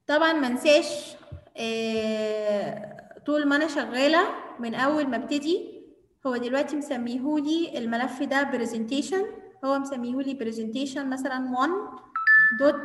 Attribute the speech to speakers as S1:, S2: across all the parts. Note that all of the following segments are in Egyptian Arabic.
S1: طبعا ما انساش آه، طول ما انا شغاله من اول ما ابتدي هو دلوقتي مسميهولي الملف ده برزنتيشن هو مسميهولي برزنتيشن مثلا 1 دوت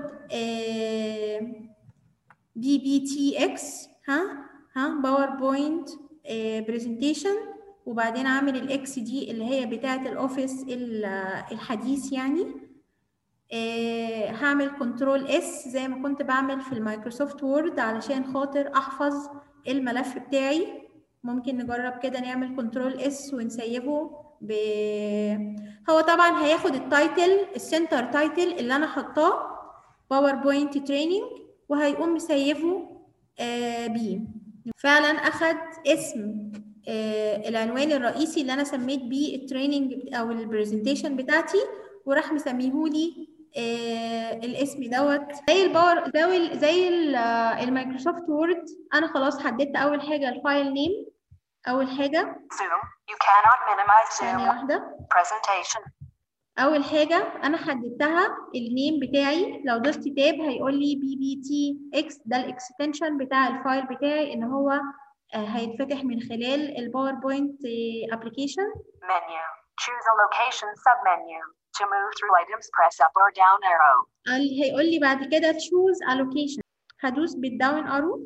S1: بي بي تي اكس ها ها باوربوينت برزنتيشن وبعدين عامل الاكس دي اللي هي بتاعه الاوفيس ال- الحديث يعني آه، هعمل كنترول اس زي ما كنت بعمل في المايكروسوفت وورد علشان خاطر احفظ الملف بتاعي ممكن نجرب كده نعمل كنترول اس ونسيبه ب... هو طبعا هياخد التايتل السنتر تايتل اللي انا حطاه باوربوينت تريننج وهيقوم مسيبه آه بيه فعلا اخد اسم آه العنوان الرئيسي اللي انا سميت بيه التريننج او البرزنتيشن بتاعتي وراح مسميهولي آه الاسم دوت زي الباور زي ال- زي ال- آه، المايكروسوفت وورد انا خلاص حددت اول حاجه الفايل نيم اول حاجه
S2: Zoom. You cannot minimize
S1: ثانيه
S2: Zoom
S1: واحده
S2: presentation.
S1: اول حاجه انا حددتها النيم بتاعي لو دوست تاب هيقول لي بي بي تي اكس ده الاكستنشن بتاع الفايل بتاعي ان هو آه، هيتفتح من خلال الباوربوينت ابلكيشن
S2: Menu. Choose a location submenu. To move through items, press up or down arrow.
S1: قال هيقول لي بعد كده choose allocation هدوس بالداون ارو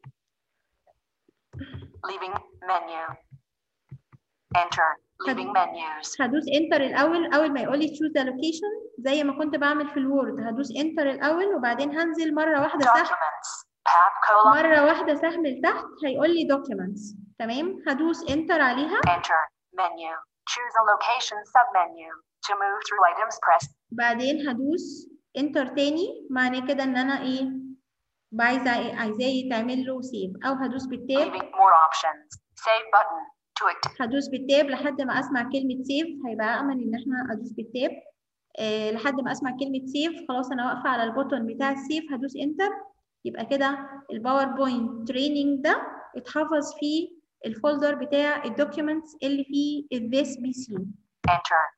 S2: Leaving menu. Enter. Leaving menus.
S1: هدوس انتر الاول اول ما يقول لي choose allocation زي ما كنت بعمل في الوورد هدوس انتر الاول وبعدين هنزل مره واحده سهم
S2: Documents. Path colon.
S1: مره واحده سهم لتحت هيقول لي documents تمام هدوس انتر عليها
S2: Enter. Menu. Choose a location submenu. To move through items, press
S1: بعدين هدوس انتر تاني معناه كده ان انا ايه عايزه عايزاه يتعمل له سيف او هدوس بالتاب
S2: leaving more options. Save button. To act.
S1: هدوس بالتاب لحد ما اسمع كلمه سيف هيبقى امن ان احنا ادوس بالتاب آه لحد ما اسمع كلمه سيف خلاص انا واقفه على البوتون بتاع السيف هدوس انتر يبقى كده الباوربوينت تريننج ده اتحفظ في الفولدر بتاع الدوكيومنتس اللي فيه الذيس بي سي
S2: Enter.